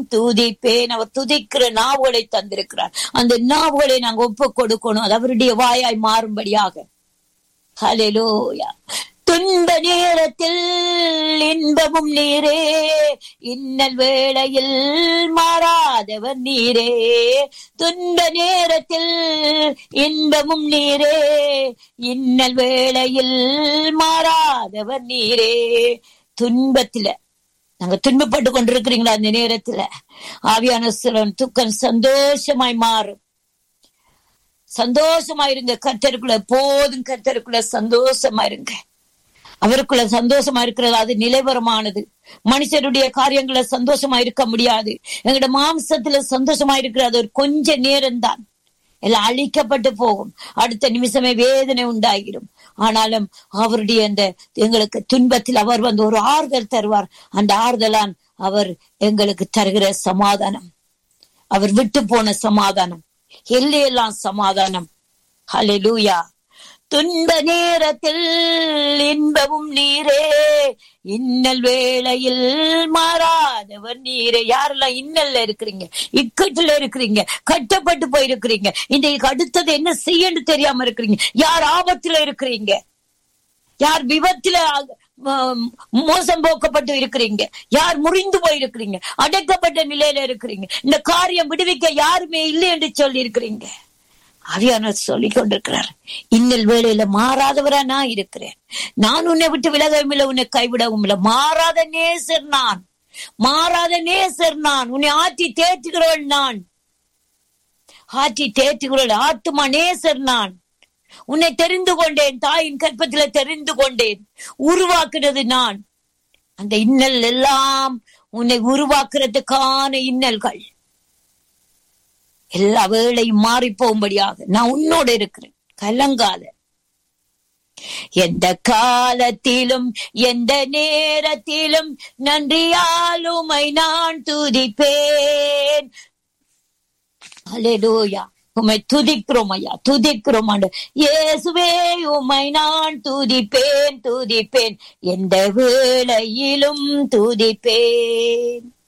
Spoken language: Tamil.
துதிப்பேன் அவர் துதிக்கிற நாவுகளை தந்திருக்கிறார் அந்த நாவுகளை நாங்க ஒப்பு கொடுக்கணும் அது அவருடைய வாயாய் மாறும்படியாக ஹalleluya துன்ப நேரத்தில் இன்பமும் நீரே இன்னல் வேளையில் மாறாதவர் நீரே துன்ப நேரத்தில் இன்பமும் நீரே இன்னல் வேளையில் மாறாதவர் நீரே துன்பத்தில நாங்க துன்பப்பட்டு கொண்டிருக்கிறீங்களா அந்த நேரத்துல ஆவியான சிலன் துக்கம் சந்தோஷமாய் மாறும் சந்தோஷமா இருங்க கத்தருக்குள்ள போதும் கத்தருக்குள்ள சந்தோஷமா இருங்க அவருக்குள்ள சந்தோஷமா இருக்கிறது அது நிலைவரமானது மனுஷருடைய காரியங்கள சந்தோஷமா இருக்க முடியாது எங்களோட மாம்சத்துல சந்தோஷமா இருக்கிறது ஒரு கொஞ்ச நேரம்தான் எல்லாம் அழிக்கப்பட்டு போகும் அடுத்த நிமிஷமே வேதனை உண்டாகிடும் ஆனாலும் அவருடைய அந்த எங்களுக்கு துன்பத்தில் அவர் வந்து ஒரு ஆறுதல் தருவார் அந்த ஆறுதலான் அவர் எங்களுக்கு தருகிற சமாதானம் அவர் விட்டு போன சமாதானம் எல்லையெல்லாம் சமாதானம் ஹalleluya துன்ப நேரத்தில் இன்பமும் நீரே இன்னல் வேளையில் மாறாதவர் நீரே யாரெல்லாம் இன்னல்ல இருக்கிறீங்க இக்கட்டுல இருக்கிறீங்க கட்டப்பட்டு போயிருக்கிறீங்க இன்றைக்கு அடுத்தது என்ன செய்யன்னு தெரியாம இருக்கிறீங்க யார் ஆபத்துல இருக்கிறீங்க யார் விபத்துல ஆம், மோசம் போக்கப்பட்டு இருக்கிறீங்க யார் முறிந்து போயிருக்கிறீங்க அடக்கப்பட்ட நிலையில இருக்கிறீங்க இந்த காரியம் விடுவிக்க யாருமே இல்லை என்று சொல்லி இருக்கிறீங்க ஆவியானவர் சொல்லிக் கொண்டிருக்கிறார் இன்னல் வேளையில மாறாதவரா நான் இருக்கிறேன் நான் உன்னை விட்டு விலகவும் இல்லை உன்னை கைவிடவும் இல்லை மாறாத நேசர் நான் மாறாத நேசர் நான் உன்னை ஆற்றி தேற்றுகிறவள் நான் ஆற்றி தேற்றுகிறவள் ஆத்துமா நேசர் நான் உன்னை தெரிந்து கொண்டேன் தாயின் கற்பத்தில தெரிந்து கொண்டேன் உருவாக்குறது நான் அந்த இன்னல் எல்லாம் உன்னை உருவாக்குறதுக்கான இன்னல்கள் எல்லா வேளையும் மாறி போகும்படியாக நான் உன்னோட இருக்கிறேன் கலங்காத எந்த காலத்திலும் எந்த நேரத்திலும் நன்றியாலுமை நான் துதிப்பேன் அலேலூயா உம்மை துதிக்கிறோம் ஐயா துதிக்கிறோம் ஆண்டு இயேசுவே உம்மை நான் துதிப்பேன் துதிப்பேன் எந்த வேளையிலும் துதிப்பேன்